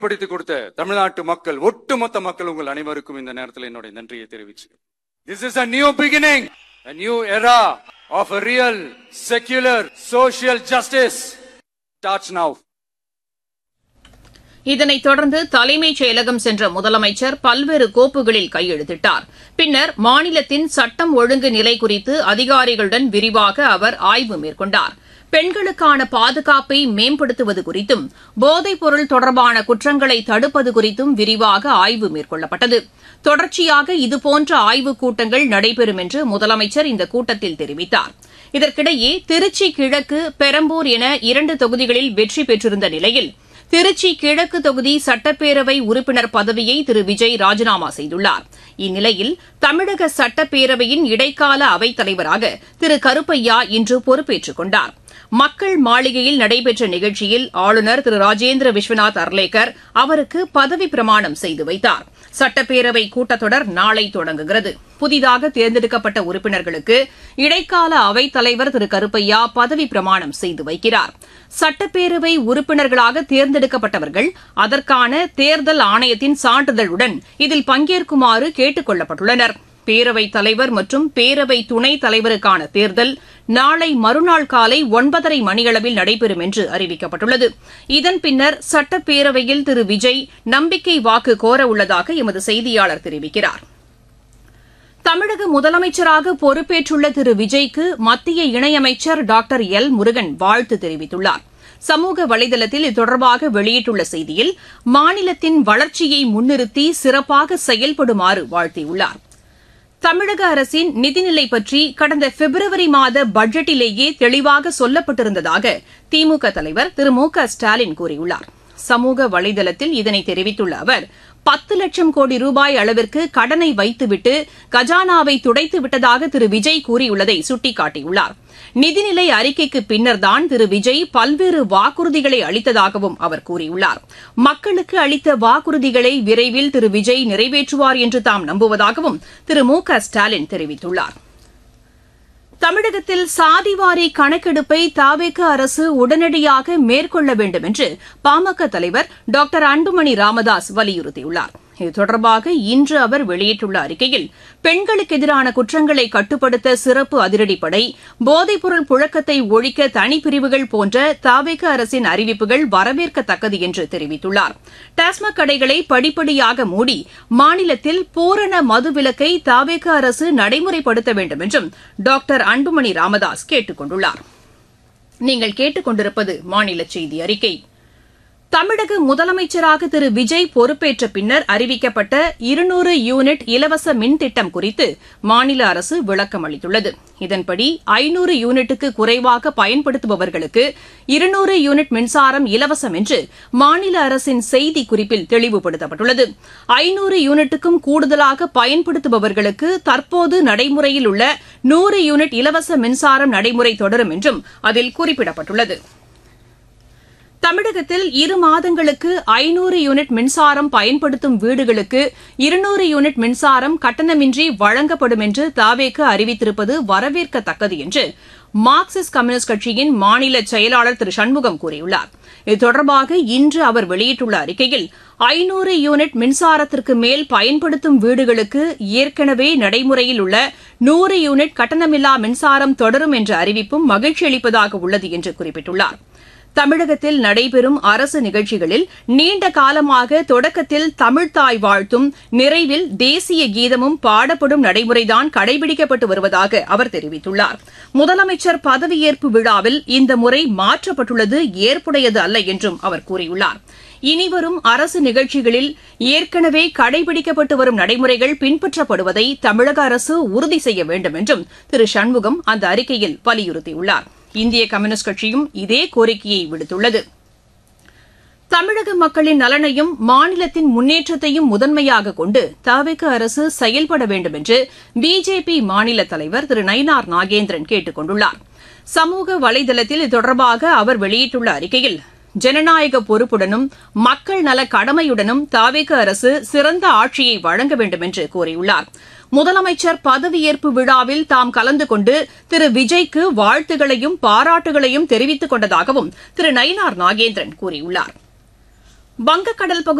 படித்து கொடுத்த தமிழ்நாட்டு மக்கள் ஒட்டுமொத்த மக்கள் உங்கள் அனைவருக்கும் இந்த நேரத்தில் என்னுடைய நன்றியை தெரிவிச்சு this is a new beginning a new era of a real secular social justice starts now இதனைத் தொடர்ந்து தலைமைச் செயலகம் சென்ற முதலமைச்சர் பல்வேறு கோப்புகளில் கையெழுத்திட்டார் பின்னர் மாநிலத்தின் சட்டம் ஒழுங்கு நிலை குறித்து அதிகாரிகளுடன் விரிவாக அவர் ஆய்வு மேற்கொண்டார் பெண்களுக்கான பாதுகாப்பை மேம்படுத்துவது குறித்தும் போதைப் பொருள் தொடர்பான குற்றங்களை தடுப்பது குறித்தும் விரிவாக ஆய்வு மேற்கொள்ளப்பட்டது தொடர்ச்சியாக இதுபோன்ற ஆய்வுக் கூட்டங்கள் நடைபெறும் என்று முதலமைச்சர் இந்த கூட்டத்தில் தெரிவித்தார் இதற்கிடையே திருச்சி கிழக்கு பெரம்பூர் என இரண்டு தொகுதிகளில் வெற்றி பெற்றிருந்த நிலையில் திருச்சி கிழக்கு தொகுதி சட்டப்பேரவை உறுப்பினர் பதவியை திரு விஜய் ராஜினாமா செய்துள்ளார் இந்நிலையில் தமிழக சட்டப்பேரவையின் இடைக்கால அவைத் தலைவராக திரு கருப்பையா இன்று பொறுப்பேற்றுக் கொண்டார் மக்கள் மாளிகையில் நடைபெற்ற நிகழ்ச்சியில் ஆளுநர் திரு ராஜேந்திர விஸ்வநாத் அர்லேக்கர் அவருக்கு பதவி பிரமாணம் செய்து வைத்தார் சட்டப்பேரவை கூட்டத்தொடர் நாளை தொடங்குகிறது புதிதாக தேர்ந்தெடுக்கப்பட்ட உறுப்பினர்களுக்கு இடைக்கால அவைத் தலைவர் திரு கருப்பையா பதவி பிரமாணம் செய்து வைக்கிறார் சட்டப்பேரவை உறுப்பினர்களாக தேர்ந்தெடுக்கப்பட்டவர்கள் அதற்கான தேர்தல் ஆணையத்தின் சான்றிதழுடன் இதில் பங்கேற்குமாறு கேட்டுக் கொள்ளப்பட்டுள்ளனர் பேரவைத் தலைவர் மற்றும் பேரவை துணைத் தலைவருக்கான தேர்தல் நாளை மறுநாள் காலை ஒன்பதரை மணியளவில் நடைபெறும் என்று அறிவிக்கப்பட்டுள்ளது இதன் பின்னர் சட்டப்பேரவையில் திரு விஜய் நம்பிக்கை வாக்கு கோர உள்ளதாக எமது செய்தியாளர் தெரிவிக்கிறார் தமிழக முதலமைச்சராக பொறுப்பேற்றுள்ள திரு விஜய்க்கு மத்திய இணையமைச்சர் டாக்டர் எல் முருகன் வாழ்த்து தெரிவித்துள்ளார் சமூக வலைதளத்தில் இது தொடர்பாக வெளியிட்டுள்ள செய்தியில் மாநிலத்தின் வளர்ச்சியை முன்னிறுத்தி சிறப்பாக செயல்படுமாறு வாழ்த்தியுள்ளார் தமிழக அரசின் நிதிநிலை பற்றி கடந்த பிப்ரவரி மாத பட்ஜெட்டிலேயே தெளிவாக சொல்லப்பட்டிருந்ததாக திமுக தலைவர் திரு மு க ஸ்டாலின் கூறியுள்ளார் சமூக வலைதளத்தில் இதனை தெரிவித்துள்ள அவர் பத்து லட்சம் கோடி ரூபாய் அளவிற்கு கடனை வைத்துவிட்டு கஜானாவை துடைத்து விட்டதாக திரு விஜய் கூறியுள்ளதை சுட்டிக்காட்டியுள்ளார் நிதிநிலை அறிக்கைக்கு பின்னர்தான் திரு விஜய் பல்வேறு வாக்குறுதிகளை அளித்ததாகவும் அவர் கூறியுள்ளார் மக்களுக்கு அளித்த வாக்குறுதிகளை விரைவில் திரு விஜய் நிறைவேற்றுவார் என்று தாம் நம்புவதாகவும் திரு மு க ஸ்டாலின் தெரிவித்துள்ளார் தமிழகத்தில் சாதிவாரி கணக்கெடுப்பை தாவேக அரசு உடனடியாக மேற்கொள்ள வேண்டும் என்று பாமக தலைவர் டாக்டர் அன்புமணி ராமதாஸ் வலியுறுத்தியுள்ளார் இது தொடர்பாக இன்று அவர் வெளியிட்டுள்ள அறிக்கையில் பெண்களுக்கு எதிரான குற்றங்களை கட்டுப்படுத்த சிறப்பு அதிரடிப்படை போதைப்பொருள் புழக்கத்தை ஒழிக்க தனிப்பிரிவுகள் போன்ற தாவேக அரசின் அறிவிப்புகள் வரவேற்கத்தக்கது என்று தெரிவித்துள்ளார் டாஸ்மாக் கடைகளை படிப்படியாக மூடி மாநிலத்தில் பூரண மதுவிலக்கை தாவேக அரசு நடைமுறைப்படுத்த வேண்டும் என்றும் டாக்டர் அன்புமணி ராமதாஸ் கேட்டுக் கொண்டுள்ளார் நீங்கள் கேட்டுக் கொண்டிருப்பது மாநில செய்தி அறிக்கை தமிழக முதலமைச்சராக திரு விஜய் பொறுப்பேற்ற பின்னர் அறிவிக்கப்பட்ட இருநூறு யூனிட் இலவச மின் திட்டம் குறித்து மாநில அரசு விளக்கம் அளித்துள்ளது இதன்படி ஐநூறு யூனிட்டுக்கு குறைவாக பயன்படுத்துபவர்களுக்கு இருநூறு யூனிட் மின்சாரம் இலவசம் என்று மாநில அரசின் செய்தி குறிப்பில் தெளிவுபடுத்தப்பட்டுள்ளது ஐநூறு யூனிட்டுக்கும் கூடுதலாக பயன்படுத்துபவர்களுக்கு தற்போது நடைமுறையில் உள்ள நூறு யூனிட் இலவச மின்சாரம் நடைமுறை தொடரும் என்றும் அதில் குறிப்பிடப்பட்டுள்ளது தமிழகத்தில் இரு மாதங்களுக்கு ஐநூறு யூனிட் மின்சாரம் பயன்படுத்தும் வீடுகளுக்கு இருநூறு யூனிட் மின்சாரம் கட்டணமின்றி வழங்கப்படும் என்று தாவேக்கு அறிவித்திருப்பது வரவேற்கத்தக்கது என்று மார்க்சிஸ்ட் கம்யூனிஸ்ட் கட்சியின் மாநில செயலாளர் திரு சண்முகம் கூறியுள்ளார் இது தொடர்பாக இன்று அவர் வெளியிட்டுள்ள அறிக்கையில் ஐநூறு யூனிட் மின்சாரத்திற்கு மேல் பயன்படுத்தும் வீடுகளுக்கு ஏற்கனவே நடைமுறையில் உள்ள நூறு யூனிட் கட்டணமில்லா மின்சாரம் தொடரும் என்ற அறிவிப்பும் மகிழ்ச்சி அளிப்பதாக உள்ளது என்று குறிப்பிட்டுள்ளார் தமிழகத்தில் நடைபெறும் அரசு நிகழ்ச்சிகளில் நீண்ட காலமாக தொடக்கத்தில் தமிழ்தாய் வாழ்த்தும் நிறைவில் தேசிய கீதமும் பாடப்படும் நடைமுறைதான் கடைபிடிக்கப்பட்டு வருவதாக அவர் தெரிவித்துள்ளார் முதலமைச்சர் பதவியேற்பு விழாவில் இந்த முறை மாற்றப்பட்டுள்ளது ஏற்புடையது அல்ல என்றும் அவர் கூறியுள்ளார் இனிவரும் அரசு நிகழ்ச்சிகளில் ஏற்கனவே கடைபிடிக்கப்பட்டு வரும் நடைமுறைகள் பின்பற்றப்படுவதை தமிழக அரசு உறுதி செய்ய வேண்டும் என்றும் திரு சண்முகம் அந்த அறிக்கையில் வலியுறுத்தியுள்ளார் இந்திய கம்யூனிஸ்ட் கட்சியும் இதே கோரிக்கையை விடுத்துள்ளது தமிழக மக்களின் நலனையும் மாநிலத்தின் முன்னேற்றத்தையும் முதன்மையாக கொண்டு தவிக அரசு செயல்பட வேண்டும் என்று பிஜேபி மாநில தலைவர் திரு நயினார் நாகேந்திரன் கேட்டுக் கொண்டுள்ளார் சமூக வலைதளத்தில் இது தொடர்பாக அவர் வெளியிட்டுள்ள அறிக்கையில் ஜனநாயக பொறுப்புடனும் மக்கள் நல கடமையுடனும் தாவேக அரசு சிறந்த ஆட்சியை வழங்க வேண்டும் என்று கூறியுள்ளார் முதலமைச்சர் பதவியேற்பு விழாவில் தாம் கலந்து கொண்டு திரு விஜய்க்கு வாழ்த்துகளையும் பாராட்டுகளையும் தெரிவித்துக் கொண்டதாகவும் திரு நயினார் நாகேந்திரன் கூறியுள்ளார் வங்கக்கடல் பகுதி